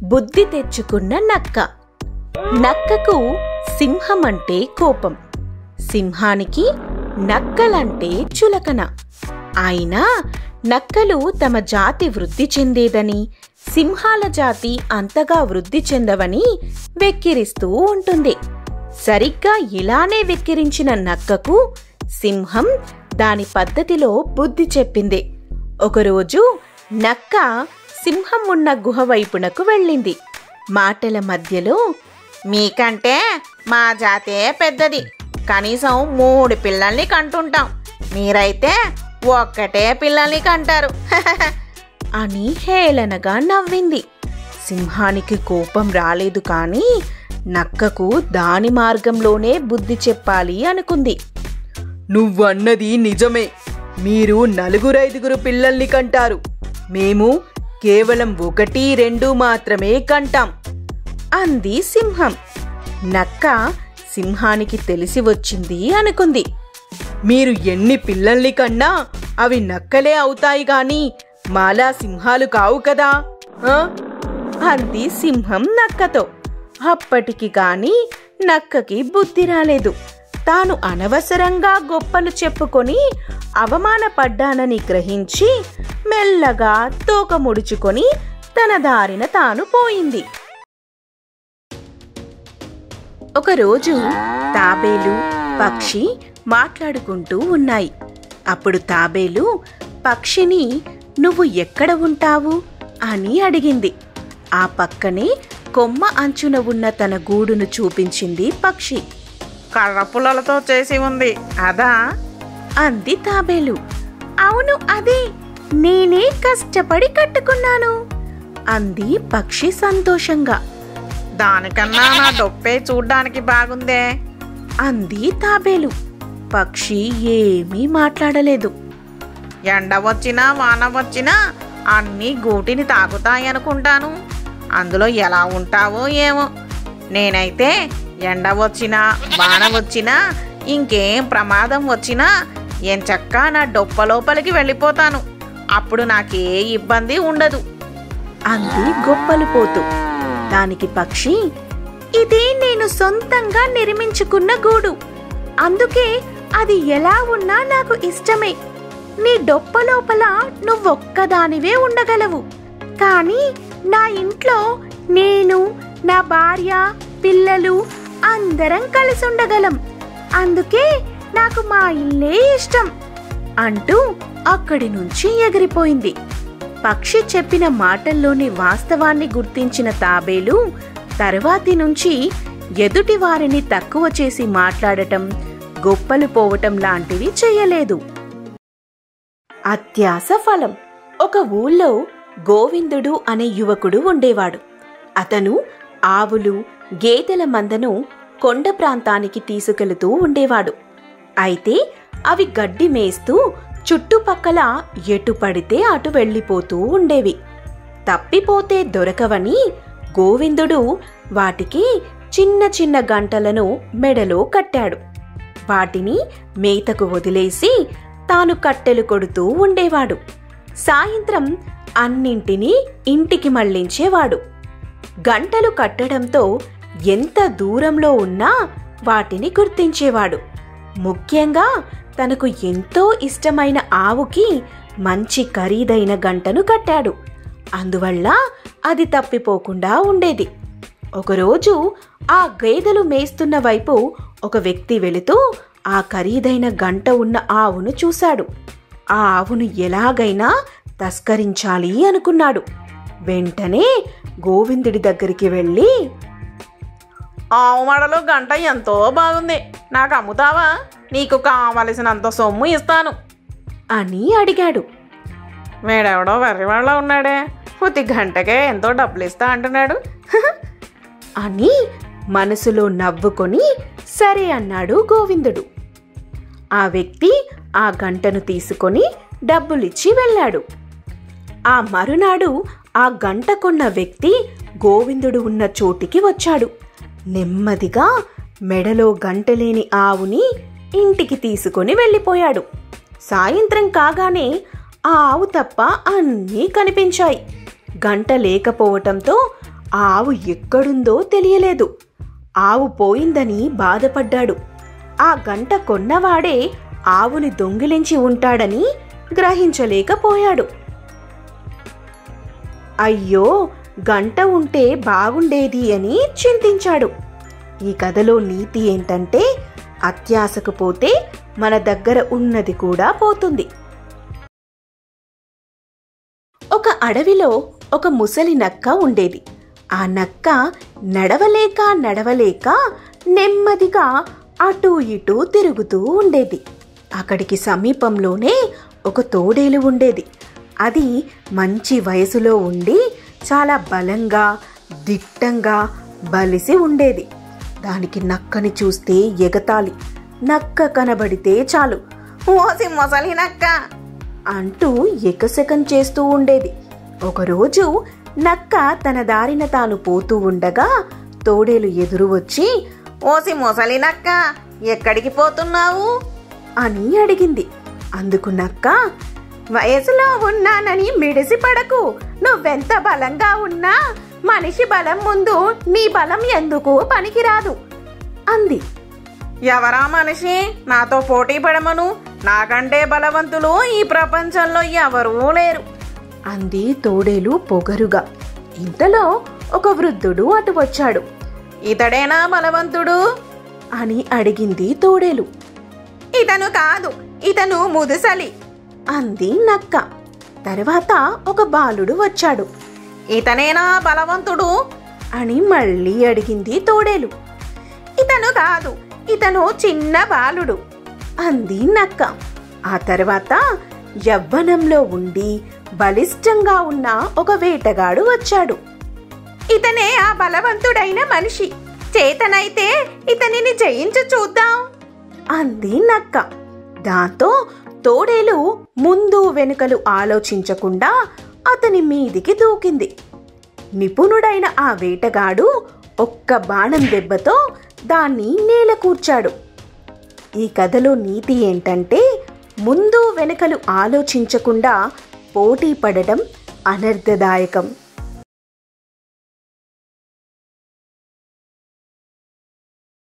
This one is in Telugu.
బుద్ధి తెచ్చుకున్న నక్క నక్కకు సింహం అంటే కోపం సింహానికి నక్కలంటే చులకన అయినా నక్కలు తమ జాతి వృద్ధి చెందేదని సింహాల జాతి అంతగా వృద్ధి చెందవని వెక్కిరిస్తూ ఉంటుంది సరిగ్గా ఇలానే వెక్కిరించిన నక్కకు సింహం దాని పద్ధతిలో బుద్ధి చెప్పింది ఒకరోజు నక్క సింహం ఉన్న గుహ వైపునకు వెళ్ళింది మాటల మధ్యలో మీకంటే మా జాతే పెద్దది కనీసం మూడు పిల్లల్ని కంటుంటాం మీరైతే ఒక్కటే పిల్లల్ని కంటారు అని హేళనగా నవ్వింది సింహానికి కోపం రాలేదు కానీ నక్కకు దాని మార్గంలోనే బుద్ధి చెప్పాలి అనుకుంది నువ్వన్నది నిజమే మీరు నలుగురైదుగురు పిల్లల్ని కంటారు మేము కేవలం ఒకటి రెండు మాత్రమే కంటాం అంది సింహం నక్క సింహానికి తెలిసి వచ్చింది అనుకుంది మీరు ఎన్ని పిల్లల్ని కన్నా అవి నక్కలే అవుతాయి గాని మాలా సింహాలు కావు కదా ఆ? అంది సింహం నక్కతో అప్పటికి కాని నక్కకి బుద్ధి రాలేదు తాను అనవసరంగా గొప్పలు చెప్పుకొని అవమానపడ్డానని గ్రహించి మెల్లగా తోక ముడుచుకొని తన దారిన తాను పోయింది ఒకరోజు తాబేలు పక్షి మాట్లాడుకుంటూ ఉన్నాయి అప్పుడు తాబేలు పక్షిని నువ్వు ఎక్కడ ఉంటావు అని అడిగింది ఆ పక్కనే కొమ్మ అంచున ఉన్న తన గూడును చూపించింది పక్షి కర్ర పుల్లలతో చేసి ఉంది అదా అంది తాబేలు అవును అదే నేనే కష్టపడి కట్టుకున్నాను అంది పక్షి సంతోషంగా దానికన్నా నా డొప్పే చూడ్డానికి బాగుందే అంది తాబేలు పక్షి ఏమీ మాట్లాడలేదు ఎండ వచ్చినా వాన వచ్చినా అన్నీ గూటిని తాగుతాయనుకుంటాను అందులో ఎలా ఉంటావో ఏమో నేనైతే ఎండ వచ్చినా వాన వచ్చినా ఇంకేం ప్రమాదం వచ్చినా ఎంచక్కా నా డొప్ప లోపలికి వెళ్ళిపోతాను అప్పుడు నాకే ఇబ్బంది ఉండదు అంది గొప్పలు పోతూ దానికి పక్షి ఇదే నేను సొంతంగా నిర్మించుకున్న గూడు అందుకే అది ఎలా ఉన్నా నాకు ఇష్టమే నీ డొప్ప లోపల నువ్వొక్కదానివే ఉండగలవు కానీ నా ఇంట్లో నేను నా భార్య పిల్లలు అందరం కలిసి ఉండగలం అందుకే నాకు మా ఇల్లే ఇష్టం అంటూ అక్కడి నుంచి ఎగిరిపోయింది పక్షి చెప్పిన మాటల్లోని వాస్తవాన్ని గుర్తించిన తాబేలు తర్వాతి నుంచి ఎదుటి వారిని తక్కువ చేసి మాట్లాడటం గొప్పలు పోవటం లాంటివి చేయలేదు అత్యాస ఫలం ఒక ఊళ్ళో గోవిందుడు అనే యువకుడు ఉండేవాడు అతను ఆవులు గేదెల మందను కొండ ప్రాంతానికి తీసుకెళుతూ ఉండేవాడు అయితే అవి గడ్డి మేస్తూ చుట్టుపక్కల ఎటు పడితే అటు వెళ్ళిపోతూ ఉండేవి తప్పిపోతే దొరకవని గోవిందుడు వాటికి చిన్న చిన్న గంటలను మెడలో కట్టాడు వాటిని మేతకు వదిలేసి తాను కట్టెలు కొడుతూ ఉండేవాడు సాయంత్రం అన్నింటినీ ఇంటికి మళ్ళించేవాడు గంటలు కట్టడంతో ఎంత దూరంలో ఉన్నా వాటిని గుర్తించేవాడు ముఖ్యంగా తనకు ఎంతో ఇష్టమైన ఆవుకి మంచి ఖరీదైన గంటను కట్టాడు అందువల్ల అది తప్పిపోకుండా ఉండేది ఒకరోజు ఆ గేదెలు మేస్తున్న వైపు ఒక వ్యక్తి వెళుతూ ఆ ఖరీదైన గంట ఉన్న ఆవును చూశాడు ఆ ఆవును ఎలాగైనా తస్కరించాలి అనుకున్నాడు వెంటనే గోవిందుడి దగ్గరికి వెళ్ళి ఆవు మడలో గంట ఎంతో బాగుంది నాకు అమ్ముతావా నీకు కావలసినంత సొమ్ము ఇస్తాను అని అడిగాడు వీడెవడో వెర్రివాళ్ళ ఉన్నాడే ప్రతి గంటకే ఎంతో డబ్బులు ఇస్తా అంటున్నాడు అని మనసులో నవ్వుకొని సరే అన్నాడు గోవిందుడు ఆ వ్యక్తి ఆ గంటను తీసుకొని డబ్బులిచ్చి వెళ్ళాడు ఆ మరునాడు ఆ గంట కొన్న వ్యక్తి గోవిందుడు ఉన్న చోటికి వచ్చాడు నెమ్మదిగా మెడలో గంటలేని ఆవుని ఇంటికి తీసుకొని వెళ్ళిపోయాడు సాయంత్రం కాగానే ఆ ఆవు తప్ప అన్నీ కనిపించాయి గంట లేకపోవటంతో ఆవు ఎక్కడుందో తెలియలేదు ఆవు పోయిందని బాధపడ్డాడు ఆ గంట కొన్నవాడే ఆవుని దొంగిలించి ఉంటాడని గ్రహించలేకపోయాడు అయ్యో గంట ఉంటే బాగుండేది అని చింతించాడు ఈ కథలో నీతి ఏంటంటే అత్యాశకు పోతే మన దగ్గర ఉన్నది కూడా పోతుంది ఒక అడవిలో ఒక ముసలి నక్క ఉండేది ఆ నక్క నడవలేక నడవలేక నెమ్మదిగా అటూ ఇటూ తిరుగుతూ ఉండేది అక్కడికి సమీపంలోనే ఒక తోడేలు ఉండేది అది మంచి వయసులో ఉండి చాలా బలంగా దిట్టంగా బలిసి ఉండేది దానికి నక్కని చూస్తే ఎగతాళి నక్క కనబడితే చాలు ఓసి మొసలి నక్క అంటూ ఎకసెకం చేస్తూ ఉండేది ఒకరోజు నక్క తన దారిన తాను పోతూ ఉండగా తోడేలు ఎదురు వచ్చి ఓసి మొసలి నక్క ఎక్కడికి పోతున్నావు అని అడిగింది అందుకు నక్క వయసులో ఉన్నానని మిడిసి పడకు నువ్వెంత బలంగా ఉన్నా మనిషి బలం ముందు నీ బలం ఎందుకు పనికిరాదు అంది ఎవరా మనిషి నాతో పోటీ పడమను నాకంటే బలవంతులు ఈ ప్రపంచంలో ఎవరూ లేరు అంది తోడేలు పొగరుగా ఇంతలో ఒక వృద్ధుడు అటు వచ్చాడు ఇతడేనా బలవంతుడు అని అడిగింది తోడేలు ఇతను కాదు ఇతను ముదుసలి అంది నక్క తర్వాత ఒక బాలుడు వచ్చాడు ఇతనేనా బలవంతుడు అని మళ్ళీ అడిగింది తోడేలు ఇతను కాదు ఇతను చిన్న బాలుడు అంది నక్క ఆ తర్వాత యవ్వనంలో ఉండి బలిష్టంగా ఉన్న ఒక వేటగాడు వచ్చాడు ఇతనే ఆ బలవంతుడైన మనిషి చేతనైతే ఇతనిని జయించు చూద్దాం అంది నక్క దాంతో తోడేలు ముందు వెనుకలు ఆలోచించకుండా అతని మీదికి దూకింది నిపుణుడైన ఆ వేటగాడు ఒక్క బాణం దెబ్బతో దాన్ని నేల కూర్చాడు ఈ కథలో నీతి ఏంటంటే ముందు వెనుకలు ఆలోచించకుండా పోటీ పడడం అనర్థదాయకం